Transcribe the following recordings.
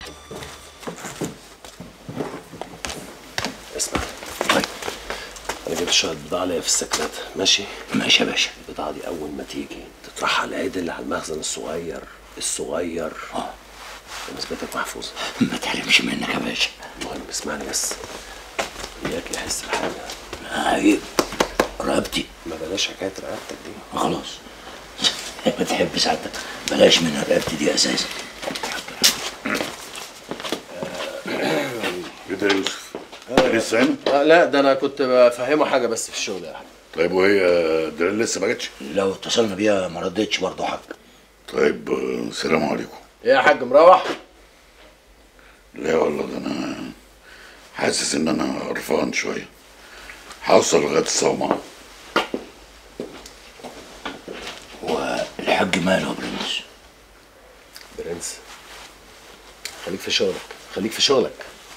اسمع طيب انا جبت شويه بضاعه ليا في السكنات ماشي ماشي يا باشا البضاعه دي اول ما تيجي تطرحها على العيد اللي على المخزن الصغير الصغير اه نسبتك محفوظه ما تعلمش منك يا باشا المهم اسمعني بس اياك يحس بحاجه عيب رقبتي ما بلاش حكايه رقبتك دي خلاص ما تحب ساعتك بلاش منها رقبتي دي اساسا ايه ده يا يوسف؟ لسه هنا؟ آه لا ده انا كنت بفهمه حاجه بس في الشغل يا حاج طيب وهي دلال لسه ما جاتش؟ لو اتصلنا بيها ما ردتش برضه يا حاج طيب آه، السلام عليكم ايه يا حاج مروح لا والله ده انا حاسس ان انا قرفان شويه هوصل لغايه الصومعه هو الحاج ماله يا برنس برنس خليك في شغلك خليك في شغلك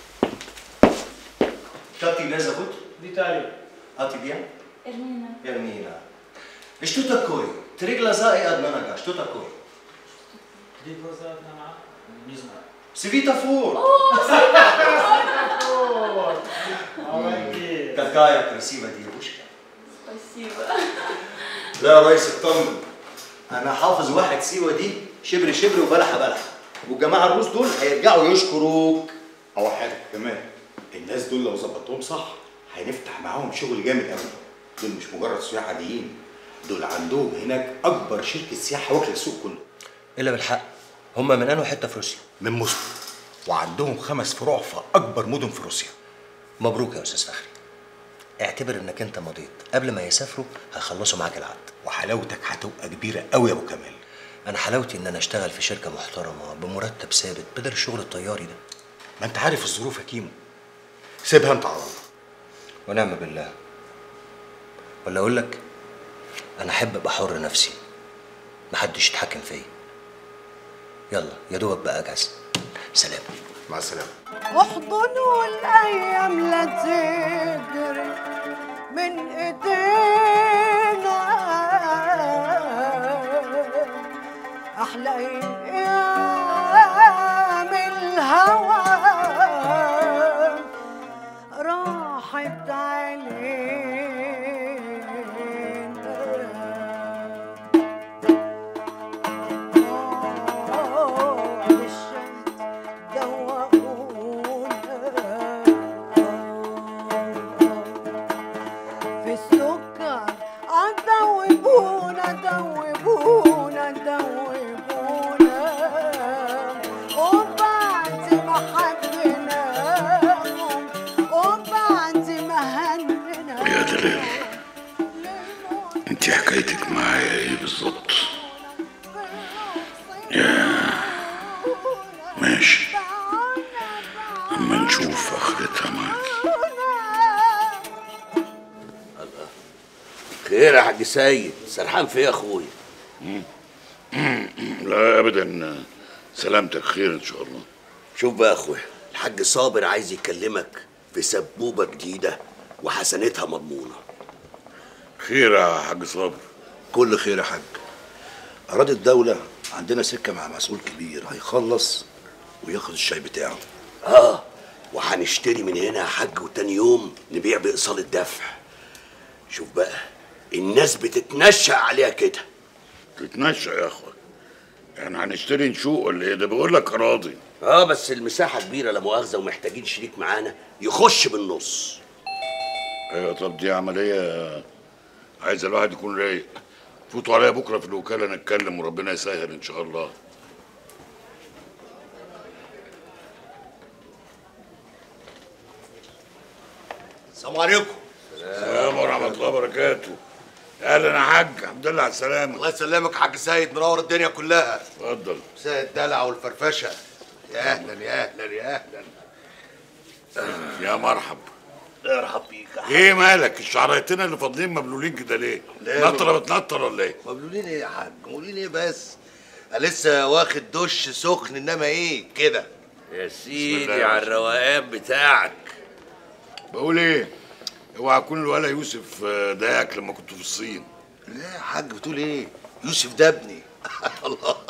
Что тебя зовут? Виталий, А тебя? Эрмина. Эрмина. И что такое? Три глаза и одна нога. Что такое? три глаза, одна нога. Не знаю. Светофор. Молодец. Какая красивая девушка. Спасибо. لا يا ريس اطمن انا حافظ واحد سيوه دي شبر شبر وبلحه بلحه والجماعه الروس دول هيرجعوا يشكروك او حاجه كمان الناس دول لو ظبطتهم صح هنفتح معاهم شغل جامد قوي دول مش مجرد سياح عاديين دول عندهم هناك اكبر شركه سياحه واكله السوق كله الا بالحق هم من انه حته في روسيا من موسكو وعندهم خمس فروع في اكبر مدن في روسيا مبروك يا استاذ فخري اعتبر انك انت مضيت قبل ما يسافروا هيخلصوا معاك العقد وحلاوتك هتبقى كبيره قوي يا ابو كمال انا حلاوتي ان انا اشتغل في شركه محترمه بمرتب ثابت بدل الشغل الطياري ده ما انت عارف الظروف يا كيمو سيبها انت على الله ونعم بالله ولا اقول لك انا احب ابقى حر نفسي محدش يتحكم فيا يلا يا دوبك بقى اجهز سلام مع السلامه احضنوا الايام لا تجري من ايدينا احلى ايام الهوى راحت علينا في السكر دوبونا دوبونا دوبونا وبعد ما حبيناهم وبعد ما هننا يا دلال انت حكايتك معايا ايه بالظبط؟ يا ماشي اما نشوف اخرتها معاكي خير يا حاج سيد سرحان في ايه يا اخويا لا ابدا سلامتك خير ان شاء الله شوف بقى يا اخويا الحاج صابر عايز يكلمك في سبوبه جديده وحسنتها مضمونه خير يا حاج صابر كل خير يا حاج أراد الدولة عندنا سكة مع مسؤول كبير هيخلص وياخد الشاي بتاعه اه وهنشتري من هنا يا حاج وتاني يوم نبيع بايصال الدفع شوف بقى الناس بتتنشأ عليها كده تتنشأ يا اخويا يعني هنشتري نشوق ولا ايه ده بيقول لك اراضي اه بس المساحه كبيره لا مؤاخذه ومحتاجين شريك معانا يخش بالنص ايوه طب دي عمليه عايز الواحد يكون رايق فوتوا عليا بكره في الوكاله نتكلم وربنا يسهل ان شاء الله السلام عليكم السلام ورحمه الله وبركاته اهلا يا حاج الحمد لله على السلامه الله يسلمك يا حاج سيد منور الدنيا كلها اتفضل مساء الدلع والفرفشه يا اهلا يا اهلا يا اهلا يا مرحب ارحب بيك يا حاج. ايه مالك الشعريتين اللي فاضلين مبلولين كده ليه لا، نطره بتنطر ولا ايه مبلولين ايه يا حاج مبلولين ايه بس أنا لسه واخد دش سخن انما ايه كده يا سيدي الله على الروقان بتاعك بقول ايه اوعى يكون الولا يوسف آه، ضايقك لما كنت في الصين لا يا حاج بتقول ايه يوسف ده ابني الله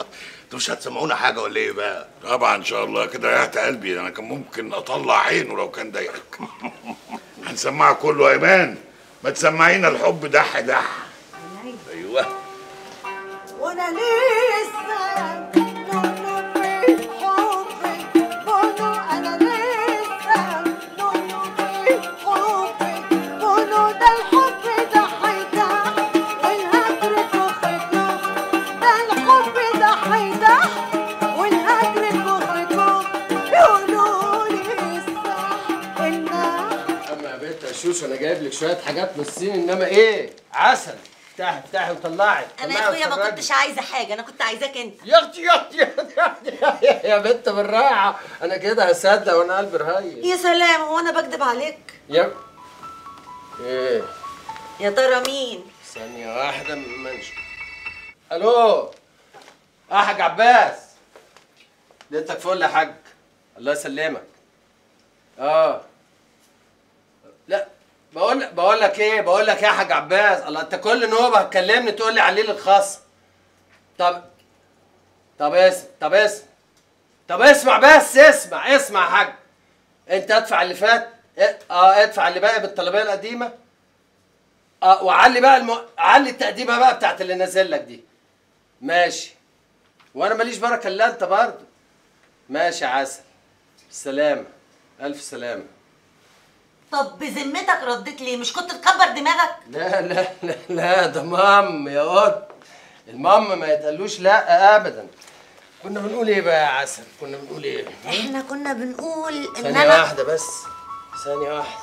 انتوا مش هتسمعونا حاجه ولا ايه بقى طبعا ان شاء الله كده ريحت قلبي انا كان ممكن اطلع عينه لو كان ضايقك هنسمعها كله يا ايمان ما تسمعينا الحب دح دح ايوه وانا لسه نونو في حبك بونو انا لسه نونو في حبك بونو ده الحب ده حيدح والهجر كخكو ده الحب ده حيدح والهجر كخكو يقولوا لي الصح النح اما يا بنت يا شوشو انا جايب لك شويه حاجات من الصين انما ايه عسل افتحي افتحي وطلعي انا طلعي يا اخويا ما واتفرجي. كنتش عايزه حاجه انا كنت عايزاك انت يا اختي يا اختي يا اختي يا اختي يا بنت بالراحه انا كده هصدق وانا قلبي رهيب يا سلام هو انا بكدب عليك يا ايه يا ترى مين ثانيه واحده منش الو اه حاج عباس لقيتك فل يا حاج الله يسلمك اه لا بقول بقول لك ايه بقول لك ايه يا حاج عباس الله انت كل نوبه هتكلمني تقول لي عليل الخاص طب طب اسم طب اسم طب اسمع بس اسمع اسمع يا حاج انت ادفع اللي فات اه آه، ادفع اللي باقي بالطلبيه القديمه اه وعلي بقى الم... علي التقديمه بقى بتاعت اللي نازل لك دي ماشي وانا ماليش بركه الا انت برضه ماشي يا عسل سلامه الف سلامه طب بذمتك رديت ليه مش كنت تكبر دماغك لا لا لا لا ده مام يا قط المام ما يتقالوش لا ابدا كنا بنقول ايه بقى يا عسل كنا بنقول ايه احنا كنا بنقول ان ثانية انا واحدة بس ثانية واحدة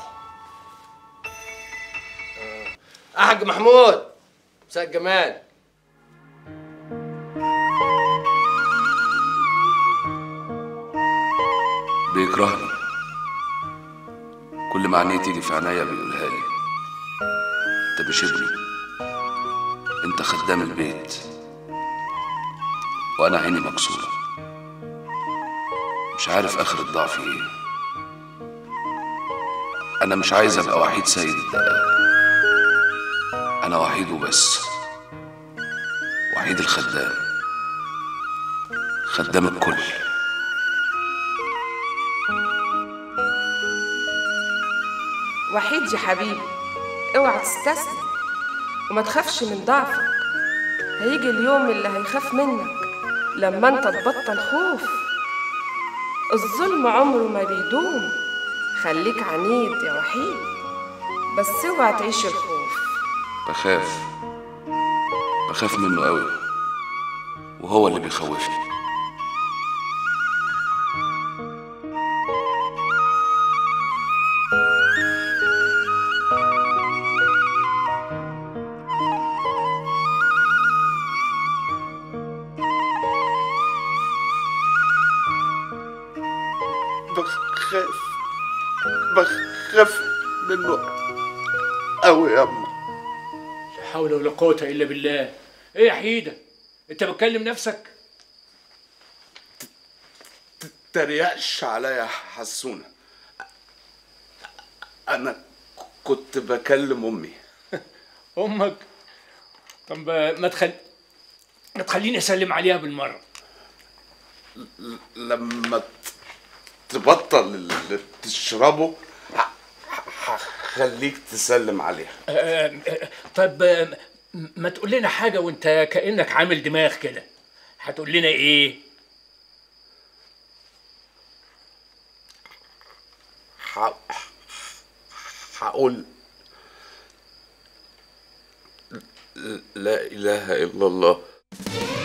آه. أحج محمود مساء الجمال بيكرهني كل ما عينيه تيجي في عينيا بيقولها لي انت مش ابني انت خدام البيت وانا عيني مكسوره مش عارف اخر الضعف ايه انا مش عايز ابقى وحيد سيد الدقاق انا وحيد وبس وحيد الخدام خدام الكل وحيد يا حبيبي اوعى تستسلم وما تخافش من ضعفك هيجي اليوم اللي هيخاف منك لما انت تبطل خوف الظلم عمره ما بيدوم خليك عنيد يا وحيد بس اوعى تعيش الخوف بخاف بخاف منه قوي وهو اللي بيخوفني بخاف بخاف منه قوي يا اما لا حول ولا قوة إلا بالله إيه يا حيدة أنت بتكلم نفسك تريقش عليا يا حسونة أنا كنت بكلم أمي أمك طب ما تخل ما تخليني أسلم عليها بالمرة ل- لما ت- تبطل اللي تشربه ه- ه- هخليك تسلم عليها آه، آه، طب آه، ما تقول لنا حاجة وأنت كأنك عامل دماغ كده هتقول لنا إيه؟ ح- هقول لا إله إلا الله